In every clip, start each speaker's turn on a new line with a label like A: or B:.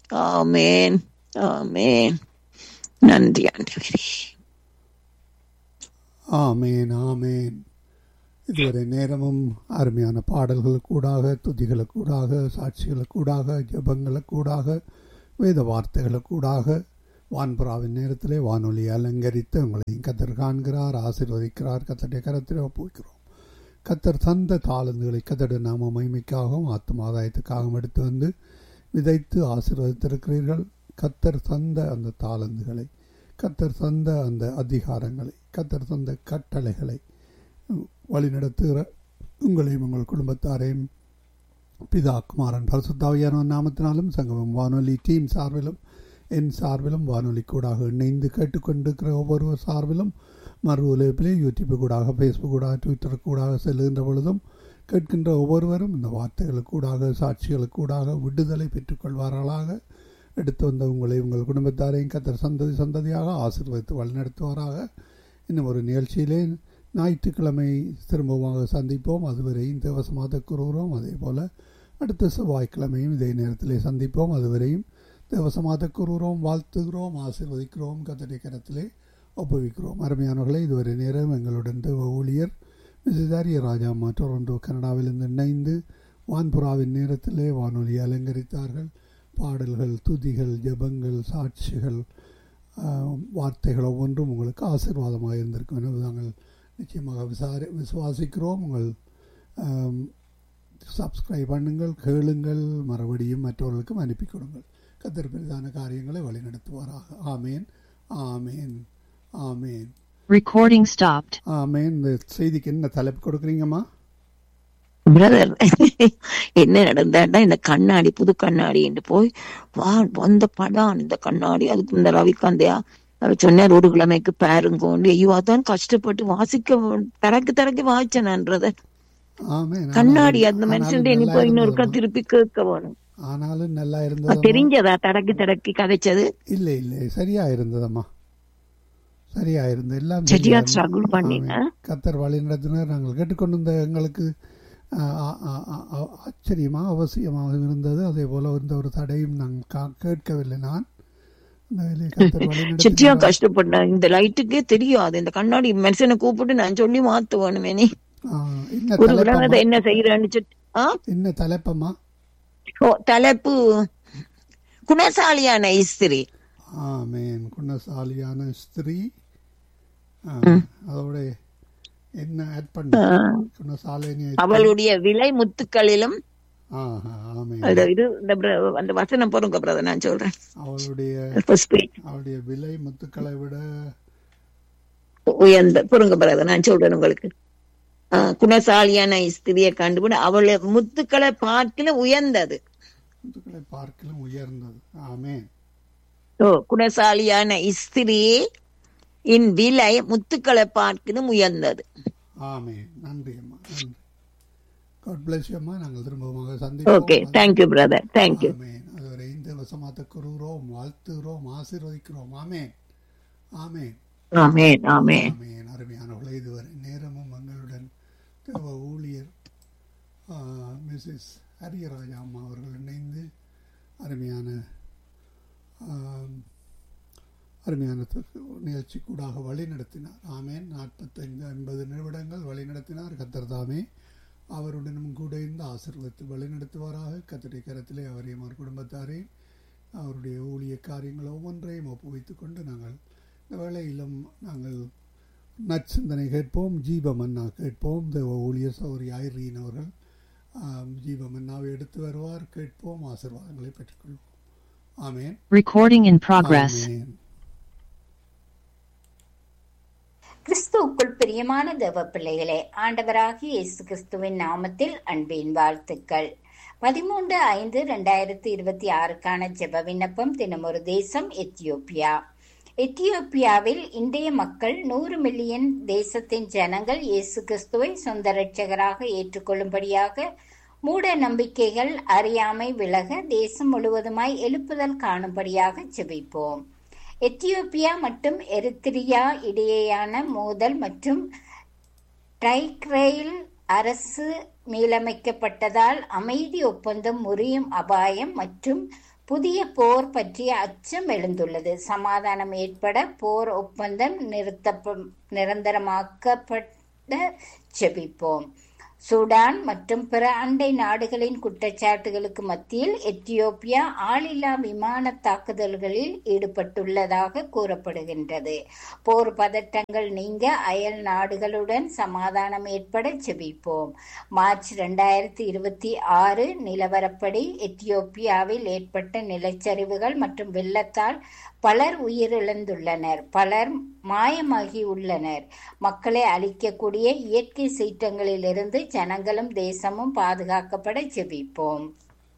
A: ஆமேன் ஆமேன் நன்றி ஆண்டவரே
B: ஆமேன் ஆமேன் இதுவரை நேரமும் அருமையான பாடல்களுக்கூடாக துதிகளுக்கூடாக சாட்சிகளுக்கூடாக ஜபங்களுக்கூடாக வேத வார்த்தைகளுக்கூடாக வான்புறாவின் நேரத்திலே வானொலி அலங்கரித்து உங்களையும் கத்தர் காண்கிறார் ஆசீர்வதிக்கிறார் கத்தருடைய கரத்திலே ஒப்புவிக்கிறோம் கத்தர் தந்த தாளந்துகளை கத்தருடைய நாம மகிமைக்காகவும் ஆத்மாதாயத்துக்காகவும் எடுத்து வந்து விதைத்து ஆசீர்வதித்திருக்கிறீர்கள் கத்தர் தந்த அந்த தாளந்துகளை கத்தர் தந்த அந்த அதிகாரங்களை கத்தர் தந்த கட்டளைகளை வழிநடத்துகிற உங்களையும் உங்கள் குடும்பத்தாரையும் பிதா குமாரன் பரிசுத்தாவியான நாமத்தினாலும் சங்கமம் வானொலி டீம் சார்பிலும் என் சார்பிலும் வானொலி கூடாக இணைந்து கேட்டுக்கொண்டிருக்கிற ஒவ்வொரு சார்பிலும் மறு உலகிலே யூடியூப் கூடாக ஃபேஸ்புக் கூடாக ட்விட்டர் கூடாக செல்லுகின்ற பொழுதும் கேட்கின்ற ஒவ்வொருவரும் இந்த வார்த்தைகளுக்கூடாக சாட்சிகளுக்கூடாக விடுதலை பெற்றுக்கொள்வார்களாக எடுத்து வந்த உங்களை உங்கள் குடும்பத்தாரையும் கத்தர் சந்ததி சந்ததியாக ஆசீர்வதித்து வழிநடத்துவாராக இன்னும் ஒரு நிகழ்ச்சியிலே ஞாயிற்றுக்கிழமை திரும்பமாக சந்திப்போம் அதுவரையும் தேவசமாக கூறுகிறோம் அதே போல் அடுத்த செவ்வாய்க்கிழமையும் இதே நேரத்திலே சந்திப்போம் அதுவரையும் தேவசமாக கூறுகிறோம் வாழ்த்துகிறோம் ஆசீர்வதிக்கிறோம் கத்தடி கரத்திலே ஒப்புவிக்கிறோம் அருமையானவர்களை இதுவரை நேரம் எங்களுடன் தேவ ஊழியர் மிசிதாரிய ராஜா டொரண்டோ கனடாவிலிருந்து இணைந்து வான்புறாவின் நேரத்திலே வானொலி அலங்கரித்தார்கள் பாடல்கள் துதிகள் ஜபங்கள் சாட்சிகள் வார்த்தைகள் ஒவ்வொன்றும் உங்களுக்கு ஆசீர்வாதமாக இருந்திருக்கும் எனவே நாங்கள் நிச்சயமாக விசாரி விசுவாசிக்கிறோம் உங்கள் சப்ஸ்கிரைப் பண்ணுங்கள் கேளுங்கள் மறுபடியும் மற்றவர்களுக்கும் அனுப்பி கொடுங்கள் கத்தர் பெரிதான காரியங்களை வழிநடத்துவாராக ஆமேன் ஆமேன் ஆமேன்
C: Recording stopped.
B: ஆமேன் இந்த செய்திக்கு என்ன தலைப்பு கொடுக்குறீங்கம்மா
A: பிரதர் என்ன நடந்தாண்டா இந்த கண்ணாடி புது கண்ணாடி என்று போய் வா வந்த படம் இந்த கண்ணாடி அதுக்கு இந்த ரவிகாந்தையா அவர் சொன்னார் ஒரு கிழமைக்கு பாருங்கோண்டு ஐயோ அதான் கஷ்டப்பட்டு வாசிக்க தரக்கு தரக்கு வாய்ச்சனான்றத
B: ஆமேன்
A: கண்ணாடி அந்த
B: ஆனாலும்
A: மனுஷன் இனி
B: நல்லா
A: போய் இன்னொருக்கா
B: இருந்ததம்மா.
A: திருப்பி கேட்க வேணும்
B: ஆனாலும் நல்லா
A: அது
B: இருந்தது
A: தெரிஞ்சதா தடக்கி தடக்கி கதைச்சது
B: இல்லை இல்லை சரியா இருந்ததம்மா சரியா இருந்தது எல்லாம்
A: சரியா
B: சரியா இருந்தது.
A: ஸ்ட்ரகிள் பண்ணின
B: ஆமென். கத்தர் வழி நடத்தினார் நாங்கள் கேட்டுக்கொண்டிருந்த எங்களுக்கு ஆ, ஆ, ஆ, ஆ, ஆ, ஆச்சரியமா அவசியமாக இருந்தது அதே போல இருந்த ஒரு தடையும் நாங்கள் கா- கேட்கவில்லை நான் அந்த வேலையை கத்தர் வழி
A: சிட்டியா
B: நடத்தினார்.
A: கஷ்டப்பட்டேன் இந்த லைட்டுக்கே தெரியாது இந்த கண்ணாடி மனுஷனை கூப்பிட்டு நான் சொல்லி மாத்து வேணுமே நீ
B: ஆ, என்ன
A: ஒரு
B: தலைப்பம்மா
A: கிழமை என்ன செய்யறேன்னு சொல்லி ஆ
B: என்ன தலைப்பம்மா
A: ஓ தலைப்பு குணசாலியான இஸ்திரி
B: ஆமேன் குணசாலியான ஸ்திரீ ஆ, அதோட என்ன ஆட் பண்ண குணசாலினி
A: அவளுடைய விலை முத்துக்களிலும்
B: ஆஹா, ஆமென்
A: அது இது இந்த பிர- அந்த வசனம் பொருங்க பிரதர் நான் சொல்றேன்
B: அவளுடைய
A: First page.
B: அவளுடைய விலை முத்துக்களை விட
A: உயர்ந்த பொருங்க பிரதர் நான் சொல்றேன் உங்களுக்கு ஆ, குணசாலியான ஸ்திரியை கண்டுபிடி அவளை முத்துக்களை பார்க்கல உயர்ந்தது
B: முத்துக்களை பார்க்கலும் உயர்ந்தது ஆமென்
A: ஓ குணசாலியான ஸ்திரி இன் விலை முத்துக்களை பார்க்கலும் உயர்ந்தது
B: ஆமென் நன்றி அம்மா நன்றி காட் பிளஸ் அம்மா நாங்கள் திரும்பமாக
A: ஓகே
B: சந்திப்போம்
A: தேங்க்யூ பிரதர் தேங்க்யூ
B: ஆமென் அதுவரை இந்த வசமாத்த கூறுகிறோம் வாழ்த்துகிறோம் ஆசீர்வதிக்கிறோம் ஆமென் ஆமென்
A: ஆமேன் ஆமேன்
B: ஆமென் அருமையானவர்களே இதுவரை நேரமும் எங்களுடன் தேவ ஊழியர் மிஸ்ஸஸ் ஹரியராஜா அம்மா அவர்கள் இணைந்து அருமையான ஆம், அருமையான து- நிகழ்ச்சி கூடாக வழி நடத்தினார் ஆமேன் நாற்பத்தைந்து ஐம்பது நிமிடங்கள் வழி நடத்தினார் கத்தர் தாமே அவருடனும் கூட இருந்து ஆசீர்வதித்து வழி நடத்துவாராக கத்தரை கரத்திலே அவரையும் அவர் குடும்பத்தாரையும் அவருடைய ஊழிய காரியங்கள் ஒவ்வொன்றையும் ஒப்புவித்துக் கொண்டு நாங்கள் இந்த வேளையிலும் நாங்கள் நற்சிந்தனை கேட்போம் ஜீவமன்னா கேட்போம் தேவ ஊழியர் சௌரி ஐரீன் அவர்கள் ஆம், ஜீவமன்னாவை எடுத்து வருவார் கேட்போம் ஆசீர்வாதங்களை பெற்றுக்கொள்வோம் ஆமேன்
C: Recording in progress.
B: ஆமென்.
D: கிறிஸ்துவுக்குள் பிரியமான தேவ பிள்ளைகளே ஆண்டவராகிய இயேசு கிறிஸ்துவின் நாமத்தில் அன்பின் வாழ்த்துக்கள் பதிமூன்று ஐந்து ரெண்டாயிரத்தி இருபத்தி ஆறுக்கான ஜெப விண்ணப்பம் தினமொரு தேசம் எத்தியோப்பியா எத்தியோப்பியாவில் இன்றைய மக்கள் நூறு மில்லியன் தேசத்தின் ஜனங்கள் இயேசு கிறிஸ்துவை சொந்த இரட்சகராக ஏற்றுக்கொள்ளும்படியாக மூட நம்பிக்கைகள் அறியாமை விலக தேசம் முழுவதுமாய் எழுப்புதல் காணும்படியாக ஜெபிப்போம் எத்தியோப்பியா மற்றும் எரித்திரியா இடையேயான மோதல் மற்றும் டைக்ரெயில் அரசு மீளமைக்கப்பட்டதால் அமைதி ஒப்பந்தம் முறியும் அபாயம் மற்றும் புதிய போர் பற்றிய அச்சம் எழுந்துள்ளது சமாதானம் ஏற்பட போர் ஒப்பந்தம் நிறுத்த நிரந்தரமாக்கப்பட செபிப்போம் சூடான் மற்றும் பிற அண்டை நாடுகளின் குற்றச்சாட்டுகளுக்கு மத்தியில் எத்தியோப்பியா ஆளில்லா விமான தாக்குதல்களில் ஈடுபட்டுள்ளதாக கூறப்படுகின்றது போர் பதட்டங்கள் நீங்க அயல் நாடுகளுடன் சமாதானம் ஏற்பட செபிப்போம் மார்ச் இரண்டாயிரத்தி இருபத்தி ஆறு நிலவரப்படி எத்தியோப்பியாவில் ஏற்பட்ட நிலச்சரிவுகள் மற்றும் வெள்ளத்தால் பலர் உயிரிழந்துள்ளனர் பலர் மாயமாகி உள்ளனர் மக்களை அழிக்கக்கூடிய இயற்கை சீற்றங்களிலிருந்து ஜனங்களும் தேசமும் பாதுகாக்கப்பட செபிப்போம்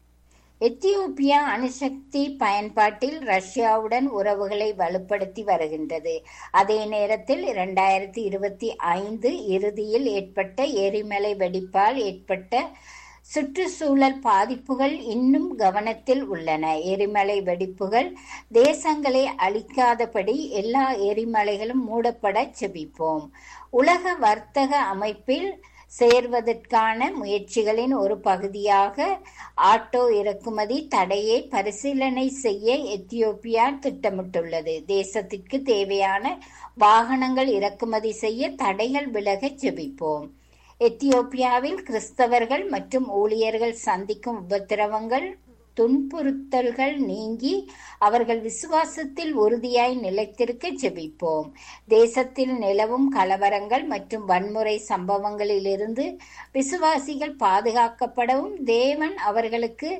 D: எத்தியோப்பியா அணுசக்தி பயன்பாட்டில் ரஷ்யாவுடன் உறவுகளை வலுப்படுத்தி வருகின்றது அதே நேரத்தில் இரண்டாயிரத்தி இருபத்தி ஐந்து இறுதியில் ஏற்பட்ட எரிமலை வெடிப்பால் ஏற்பட்ட சுற்றுச்சூழல் பாதிப்புகள் இன்னும் கவனத்தில் உள்ளன எரிமலை வெடிப்புகள் தேசங்களை அழிக்காதபடி எல்லா எரிமலைகளும் மூடப்பட செபிப்போம் உலக வர்த்தக அமைப்பில் சேர்வதற்கான முயற்சிகளின் ஒரு பகுதியாக ஆட்டோ இறக்குமதி தடையை பரிசீலனை செய்ய எத்தியோப்பியா திட்டமிட்டுள்ளது தேசத்திற்கு தேவையான வாகனங்கள் இறக்குமதி செய்ய தடைகள் விலக செபிப்போம் எத்தியோப்பியாவில் கிறிஸ்தவர்கள் மற்றும் ஊழியர்கள் சந்திக்கும் உபத்திரவங்கள் துன்புறுத்தல்கள் நீங்கி அவர்கள் விசுவாசத்தில் உறுதியாய் நிலைத்திருக்க செபிப்போம் தேசத்தில் நிலவும் கலவரங்கள் மற்றும் வன்முறை சம்பவங்களிலிருந்து விசுவாசிகள் பாதுகாக்கப்படவும் தேவன் அவர்களுக்கு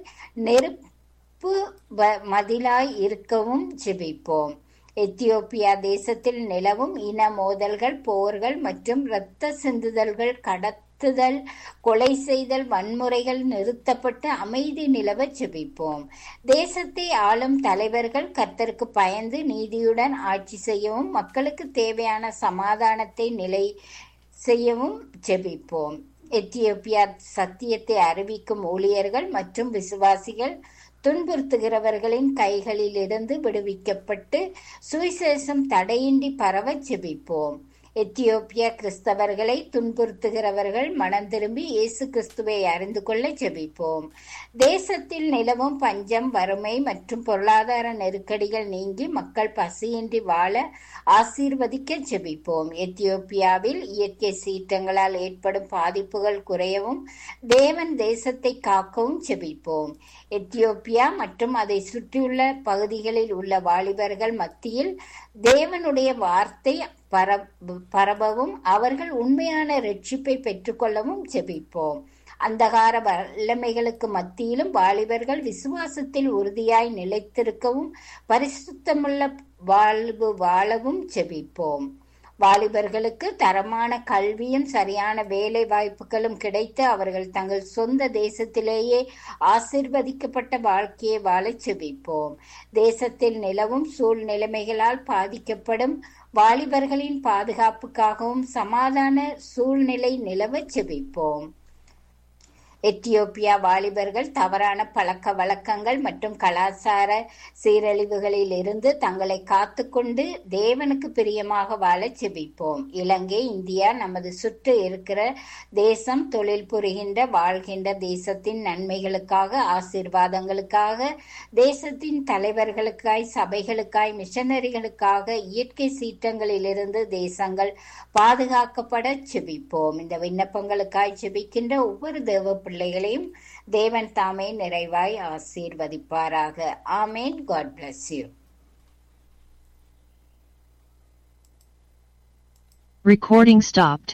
D: நெருப்பு மதிலாய் இருக்கவும் செபிப்போம் எத்தியோப்பியா தேசத்தில் நிலவும் இன மோதல்கள் போர்கள் மற்றும் இரத்த சிந்துதல்கள் கடத்துதல் கொலை செய்தல் வன்முறைகள் நிறுத்தப்பட்டு அமைதி நிலவ செபிப்போம் தேசத்தை ஆளும் தலைவர்கள் கர்த்தருக்கு பயந்து நீதியுடன் ஆட்சி செய்யவும் மக்களுக்கு தேவையான சமாதானத்தை நிலை செய்யவும் செபிப்போம் எத்தியோப்பியா சத்தியத்தை அறிவிக்கும் ஊழியர்கள் மற்றும் விசுவாசிகள் துன்புறுத்துகிறவர்களின் கைகளிலிருந்து விடுவிக்கப்பட்டு சுவிசேஷம் தடையின்றி பரவ செபிப்போம் எத்தியோப்பிய கிறிஸ்தவர்களை துன்புறுத்துகிறவர்கள் மனம் திரும்பி இயேசு கிறிஸ்துவை அறிந்து கொள்ள ஜெபிப்போம் தேசத்தில் நிலவும் பஞ்சம் வறுமை மற்றும் பொருளாதார நெருக்கடிகள் நீங்கி மக்கள் பசியின்றி வாழ ஆசீர்வதிக்க ஜெபிப்போம் எத்தியோப்பியாவில் இயற்கை சீற்றங்களால் ஏற்படும் பாதிப்புகள் குறையவும் தேவன் தேசத்தை காக்கவும் ஜெபிப்போம் எத்தியோப்பியா மற்றும் அதை சுற்றியுள்ள பகுதிகளில் உள்ள வாலிபர்கள் மத்தியில் தேவனுடைய வார்த்தை பரவவும் அவர்கள் உண்மையான ரட்சிப்பை பெற்றுக்கொள்ளவும் ஜெபிப்போம் அந்தகார வல்லமைகளுக்கு மத்தியிலும் வாலிபர்கள் விசுவாசத்தில் உறுதியாய் நிலைத்திருக்கவும் பரிசுத்தமுள்ள வாழ்வு வாழவும் ஜெபிப்போம் வாலிபர்களுக்கு தரமான கல்வியும் சரியான வேலை வாய்ப்புகளும் கிடைத்து அவர்கள் தங்கள் சொந்த தேசத்திலேயே ஆசிர்வதிக்கப்பட்ட வாழ்க்கையை வாழ செபிப்போம் தேசத்தில் நிலவும் சூழ்நிலைமைகளால் பாதிக்கப்படும் வாலிபர்களின் பாதுகாப்புக்காகவும் சமாதான சூழ்நிலை நிலவ செபிப்போம் எத்தியோப்பியா வாலிபர்கள் தவறான பழக்க வழக்கங்கள் மற்றும் கலாச்சார சீரழிவுகளில் இருந்து தங்களை காத்துக்கொண்டு தேவனுக்கு பிரியமாக வாழ செபிப்போம் இலங்கை இந்தியா நமது சுற்று இருக்கிற தேசம் தொழில் புரிகின்ற வாழ்கின்ற தேசத்தின் நன்மைகளுக்காக ஆசீர்வாதங்களுக்காக தேசத்தின் தலைவர்களுக்காய் சபைகளுக்காய் மிஷனரிகளுக்காக இயற்கை சீற்றங்களிலிருந்து தேசங்கள் பாதுகாக்கப்பட செபிப்போம் இந்த விண்ணப்பங்களுக்காய் செபிக்கின்ற ஒவ்வொரு தேவ பிள்ளைகளையும் தேவன் தாமே நிறைவாய் ஆசீர்வதிப்பாராக amen God bless you
C: Recording stopped.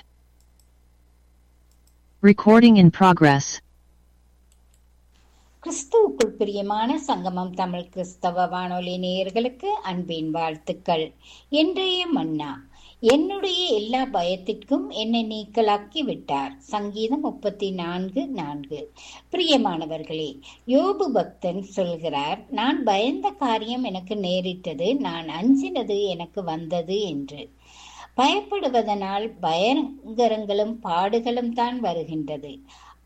C: Recording in progress.
D: கிறிஸ்துவுக்குள் பிரியமான சங்கமம் தமிழ் கிறிஸ்தவ வானொலி நேயர்களுக்கு அன்பின் வாழ்த்துக்கள் இன்றைய மன்னா என்னுடைய எல்லா பயத்திற்கும் என்னை நீக்கலாக்கி விட்டார் சங்கீதம் முப்பத்தி நான்கு நான்கு பிரியமானவர்களே யோபு பக்தன் சொல்கிறார் நான் பயந்த காரியம் எனக்கு நேரிட்டது நான் அஞ்சினது எனக்கு வந்தது என்று பயப்படுவதனால் பயங்கரங்களும் பாடுகளும் தான் வருகின்றது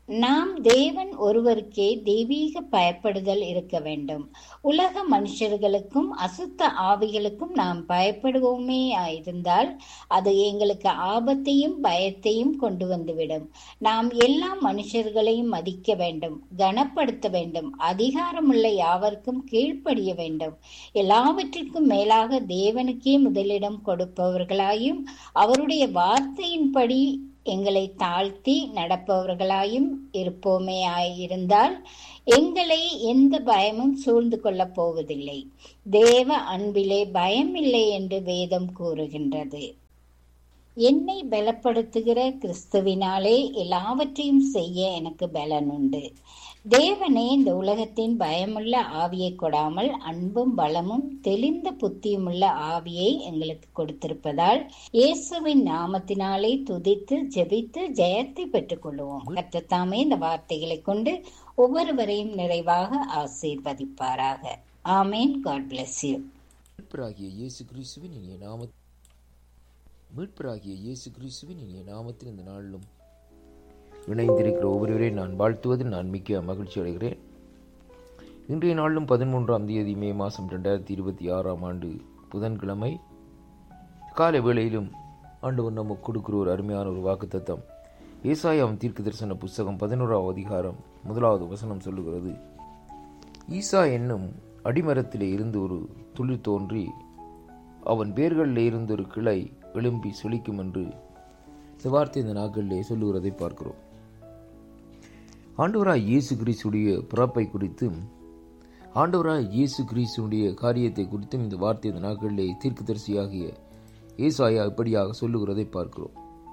D: நாம் தேவன் ஒருவருக்கே தெய்வீக பயப்படுதல் இருக்க வேண்டும் உலக மனுஷர்களுக்கும் அசுத்த ஆவிகளுக்கும் நாம் பயப்படுவோமே இருந்தால் அது எங்களுக்கு ஆபத்தையும் பயத்தையும் கொண்டு வந்துவிடும் நாம் எல்லா மனுஷர்களையும் மதிக்க வேண்டும் கனப்படுத்த வேண்டும் அதிகாரமுள்ள யாவருக்கும் கீழ்ப்படிய வேண்டும் எல்லாவற்றிற்கும் மேலாக தேவனுக்கே முதலிடம் கொடுப்பவர்களாயும் அவருடைய வார்த்தையின்படி எங்களை தாழ்த்தி நடப்பவர்களாயும் இருப்போமே இருந்தால் எங்களை எந்த பயமும் சூழ்ந்து கொள்ளப் போவதில்லை தேவ அன்பிலே பயம் இல்லை என்று வேதம் கூறுகின்றது என்னை பலப்படுத்துகிற கிறிஸ்துவினாலே எல்லாவற்றையும் செய்ய எனக்கு பலன் உண்டு தேவனே இந்த உலகத்தின் பயமுள்ள ஆவியை கொடாமல் அன்பும் பலமும் தெளிந்த புத்தியுமுள்ள ஆவியை எங்களுக்கு கொடுத்திருப்பதால் இயேசுவின் நாமத்தினாலே துதித்து ஜெபித்து ஜெயத்தை பெற்றுக் கொள்வோம் கற்றத்தாமே இந்த வார்த்தைகளை கொண்டு ஒவ்வொருவரையும் நிறைவாக ஆசீர்வதிப்பாராக ஆமேன் காட் பிளஸ் யூ
E: மீட்பராகிய இயேசு கிறிஸ்துவின் இனிய நாம மீட்பராகிய இயேசு கிறிஸ்துவின் இனிய நாமத்தில் இந்த நாளிலும் இணைந்திருக்கிற ஒவ்வொருவரையும் நான் வாழ்த்துவது நான் மிக்க மகிழ்ச்சி அடைகிறேன் இன்றைய நாளிலும் பதிமூன்றாம் தேதி மே மாதம் ரெண்டாயிரத்தி இருபத்தி ஆறாம் ஆண்டு புதன்கிழமை காலை வேளையிலும் ஆண்டவர் நமக்கு கொடுக்கிற ஒரு அருமையான ஒரு வாக்குத்தத்தம் ஏசாயாம் தீர்க்க தரிசன புஸ்தகம் பதினோராவது அதிகாரம் முதலாவது வசனம் சொல்லுகிறது ஈசா என்னும் அடிமரத்திலே இருந்து ஒரு துளிர் தோன்றி அவன் வேர்களில் இருந்து ஒரு கிளை எழும்பி சொலிக்கும் என்று இந்த வார்த்தை இந்த நாட்களிலே சொல்லுகிறதை பார்க்கிறோம் ஆண்டவராய் இயேசு கிறிஸ்துடைய பிறப்பை குறித்தும் ஆண்டவராய் இயேசு கிறிஸ்துடைய காரியத்தை குறித்தும் இந்த வார்த்தை இந்த நாட்களிலே தீர்க்கதரிசியாகிய ஏசாயா இப்படியாக சொல்லுகிறதை பார்க்கிறோம்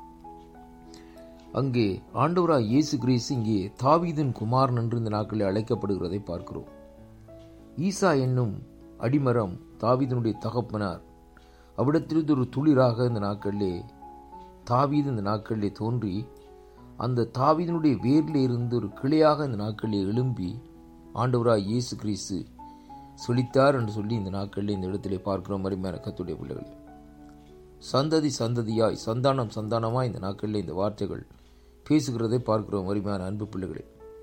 E: அங்கே ஆண்டவராய் இயேசு கிறிஸ்து இங்கே தாவீதின் குமாரன் என்று இந்த நாட்களில் அழைக்கப்படுகிறதை பார்க்கிறோம் ஈசா என்னும் அடிமரம் தாவீதனுடைய தகப்பனார் அவ்விடத்திலிருந்து ஒரு துளிராக இந்த நாட்களிலே தாவீது இந்த நாட்களிலே தோன்றி அந்த தாவீதனுடைய வேரில் இருந்து ஒரு கிளையாக இந்த நாட்களிலே எழும்பி ஆண்டவராய் இயேசு கிறிஸ்து சொல்லித்தார் என்று சொல்லி இந்த நாட்களில் இந்த இடத்திலே பார்க்கிறோம் அருமையான கத்துடைய பிள்ளைகள் சந்ததி சந்ததியாய் சந்தானம் சந்தானமாய் இந்த நாட்களில் இந்த வார்த்தைகள் பேசுகிறதை பார்க்கிறோம் அருமையான அன்பு பிள்ளைகளே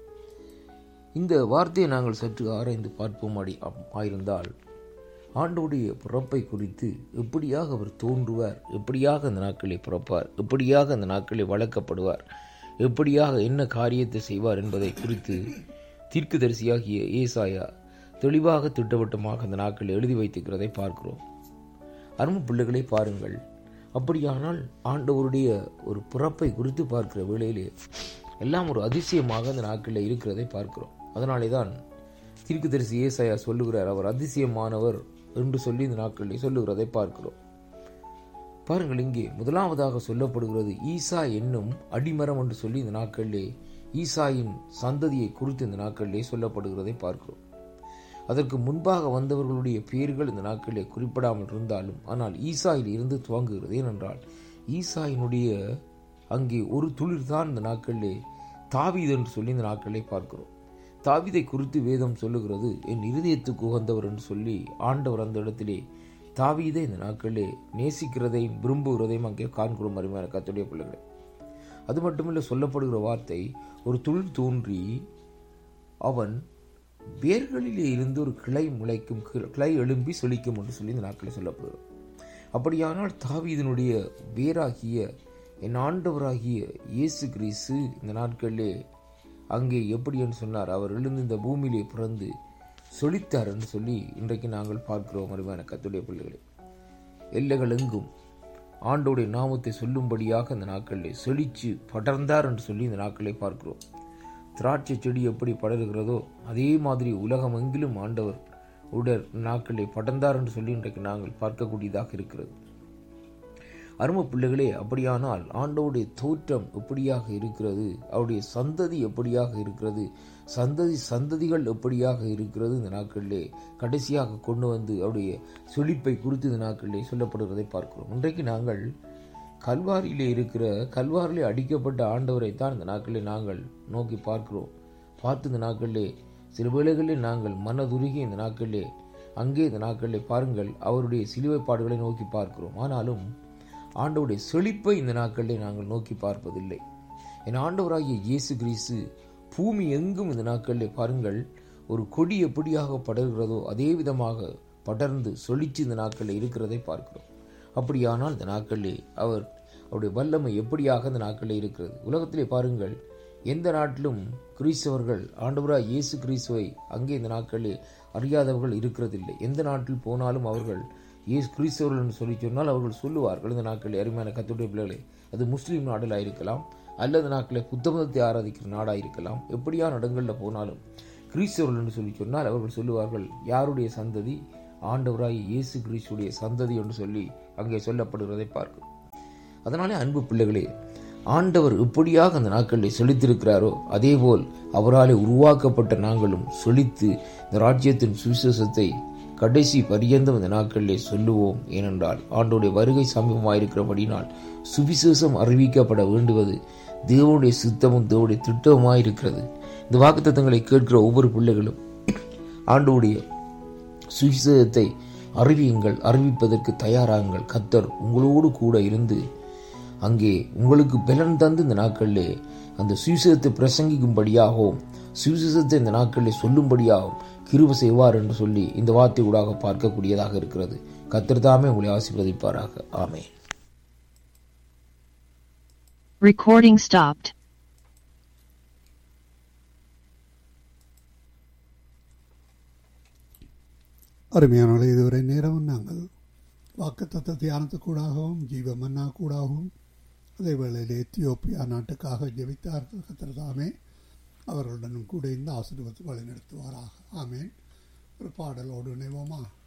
E: இந்த வார்த்தையை நாங்கள் சற்று ஆராய்ந்து பார்ப்போம் அடி ஆயிருந்தால் ஆண்டோடைய பிறப்பை குறித்து எப்படியாக அவர் தோன்றுவார் எப்படியாக அந்த நாட்களை பிறப்பார் எப்படியாக அந்த நாட்களை வளர்க்கப்படுவார் எப்படியாக என்ன காரியத்தை செய்வார் என்பதை குறித்து தீர்க்கதரிசியாகிய ஏசாயா தெளிவாக திட்டவட்டமாக அந்த நாட்கள் எழுதி வைத்திருக்கிறதை பார்க்கிறோம் அருமை பிள்ளைகளை பாருங்கள் அப்படியானால் ஆண்டவருடைய ஒரு பிறப்பை குறித்து பார்க்கிற வேளையிலே எல்லாம் ஒரு அதிசயமாக அந்த நாட்களில் இருக்கிறதை பார்க்கிறோம் அதனாலே தான் தீர்க்கதரிசி ஏசாயா சொல்லுகிறார் அவர் அதிசயமானவர் என்று சொல்லி இந்த நாட்களில் சொல்லுகிறதை பார்க்கிறோம் பாருங்கள் இங்கே முதலாவதாக சொல்லப்படுகிறது ஈசா என்னும் அடிமரம் என்று சொல்லி இந்த நாட்களிலே ஈசாயின் சந்ததியை குறித்து இந்த நாட்களிலே சொல்லப்படுகிறதை பார்க்கிறோம் அதற்கு முன்பாக வந்தவர்களுடைய பெயர்கள் இந்த நாட்களிலே குறிப்பிடாமல் இருந்தாலும் ஆனால் ஈசாயில் இருந்து துவங்குகிறது ஏனென்றால் ஈசாயினுடைய அங்கே ஒரு துளிர் தான் இந்த நாட்களிலே தாவீது என்று சொல்லி இந்த நாட்களிலே பார்க்கிறோம் தாவிதை குறித்து வேதம் சொல்லுகிறது என் இருதயத்துக்கு உகந்தவர் என்று சொல்லி ஆண்டவர் அந்த இடத்திலே தாவீதை இந்த நாட்களிலே நேசிக்கிறதையும் விரும்புகிறதையும் அங்கே காண்கிறோம் அருமையான கத்துடைய பிள்ளைகளை அது மட்டுமில்லை சொல்லப்படுகிற வார்த்தை ஒரு துளிர் தோன்றி அவன் வேர்களிலே இருந்து ஒரு கிளை முளைக்கும் கிளை எழும்பி சொலிக்கும் என்று சொல்லி இந்த நாட்களில் சொல்லப்படுகிறது அப்படியானால் தாவீதனுடைய வேராகிய என் ஆண்டவராகிய இயேசு கிறிஸ்து இந்த நாட்களிலே அங்கே எப்படி என்று சொன்னார் அவர் எழுந்து இந்த பூமியிலே பிறந்து சொலித்தார் என்று சொல்லி இன்றைக்கு நாங்கள் பார்க்கிறோம் அருமையான கத்துடைய பிள்ளைகளை எல்லைகள் எங்கும் ஆண்டோடைய நாமத்தை சொல்லும்படியாக இந்த நாட்களிலே செழிச்சு படர்ந்தார் என்று சொல்லி இந்த நாட்களை பார்க்கிறோம் திராட்சை செடி எப்படி படர்கிறதோ அதே மாதிரி உலகம் எங்கிலும் ஆண்டவர் உடல் நாட்களை படர்ந்தார் என்று சொல்லி இன்றைக்கு நாங்கள் பார்க்கக்கூடியதாக இருக்கிறது அரும பிள்ளைகளே அப்படியானால் ஆண்டவுடைய தோற்றம் எப்படியாக இருக்கிறது அவருடைய சந்ததி எப்படியாக இருக்கிறது சந்ததி சந்ததிகள் எப்படியாக இருக்கிறது இந்த நாட்களிலே கடைசியாக கொண்டு வந்து அவருடைய சொலிப்பை குறித்து இந்த நாட்களிலே சொல்லப்படுவதை பார்க்கிறோம் இன்றைக்கு நாங்கள் கல்வாரியிலே இருக்கிற கல்வாரிலே அடிக்கப்பட்ட ஆண்டவரை தான் இந்த நாட்களில் நாங்கள் நோக்கி பார்க்கிறோம் பார்த்து இந்த நாட்களிலே சில வேளைகளில் நாங்கள் மனதுருகி இந்த நாட்களிலே அங்கே இந்த நாட்களிலே பாருங்கள் அவருடைய சிலுவை பாடுகளை நோக்கி பார்க்கிறோம் ஆனாலும் ஆண்டவருடைய செழிப்பை இந்த நாட்களிலே நாங்கள் நோக்கி பார்ப்பதில்லை என் ஆண்டவராகிய இயேசு கிறிஸ்து பூமி எங்கும் இந்த நாட்களில் பாருங்கள் ஒரு கொடி எப்படியாக படர்கிறதோ அதே விதமாக படர்ந்து சொலிச்சு இந்த நாட்களில் இருக்கிறதை பார்க்கிறோம் அப்படியானால் இந்த நாட்களிலே அவர் அவருடைய வல்லமை எப்படியாக இந்த நாட்களில் இருக்கிறது உலகத்திலே பாருங்கள் எந்த நாட்டிலும் கிறிஸ்தவர்கள் ஆண்டவராய் இயேசு கிறிஸ்துவை அங்கே இந்த நாட்களில் அறியாதவர்கள் இருக்கிறதில்லை எந்த நாட்டில் போனாலும் அவர்கள் இயேசு கிறிஸ்தவர்கள் என்று சொல்லி சொன்னால் அவர்கள் சொல்லுவார்கள் இந்த நாட்களில் அருமையான கத்துடைய பிள்ளைகளே அது முஸ்லீம் நாடுகளாக இருக்கலாம் அல்லது நாட்களில் புத்த மதத்தை ஆராதிக்கிற நாடாக இருக்கலாம் எப்படியான இடங்களில் போனாலும் கிறிஸ்தவர்கள் என்று சொல்லி சொன்னால் அவர்கள் சொல்லுவார்கள் யாருடைய சந்ததி ஆண்டவராய் இயேசு கிறிஸ்துடைய சந்ததி என்று சொல்லி அங்கே சொல்லப்படுகிறதை பார்க்கிறோம் அதனாலே அன்பு பிள்ளைகளே ஆண்டவர் இப்படியாக அந்த நாட்களில் செழித்திருக்கிறாரோ அதேபோல் அவராலே உருவாக்கப்பட்ட நாங்களும் செழித்து இந்த ராஜ்யத்தின் சுவிசேஷத்தை கடைசி பரியந்தம் இந்த நாட்களிலே சொல்லுவோம் ஏனென்றால் ஆண்டோடைய வருகை சமீபமாயிருக்கிறபடினால் சுவிசேஷம் அறிவிக்கப்பட வேண்டுவது தேவனுடைய சித்தமும் தேவனுடைய திட்டமுமாயிருக்கிறது இந்த வாக்குத்தத்தங்களை கேட்கிற ஒவ்வொரு பிள்ளைகளும் ஆண்டோடைய சுவிசேஷத்தை அறிவியுங்கள் அறிவிப்பதற்கு தயாராகுங்கள் கத்தர் உங்களோடு கூட இருந்து அங்கே உங்களுக்கு பலன் தந்து இந்த நாட்களிலே அந்த சுவிசேஷத்தை பிரசங்கிக்கும்படியாகவும் சுவிசேஷத்தை இந்த நாட்களிலே சொல்லும்படியாகவும் கிருப செய்வார் என்று சொல்லி இந்த வார்த்தை ஊடாக பார்க்கக்கூடியதாக இருக்கிறது கத்தர் தாமே உங்களை ஆசீர்வதிப்பாராக ஆமே
C: Recording stopped.
B: அருமையானவர்களே இதுவரை நேரம் நாங்கள் வாக்குத்தத்த தியானத்துக்கூடாகவும் ஜீவ மன்னா கூடாகவும் அதே வேளையில் எத்தியோப்பியா நாட்டுக்காக ஜெபித்தார்கள் கத்திரதாமே அவர்களுடனும் கூட இந்த ஆசீர்வாதத்தை வழிநடத்துவாராக ஆமேன் ஒரு பாடலோடு இணைவோமா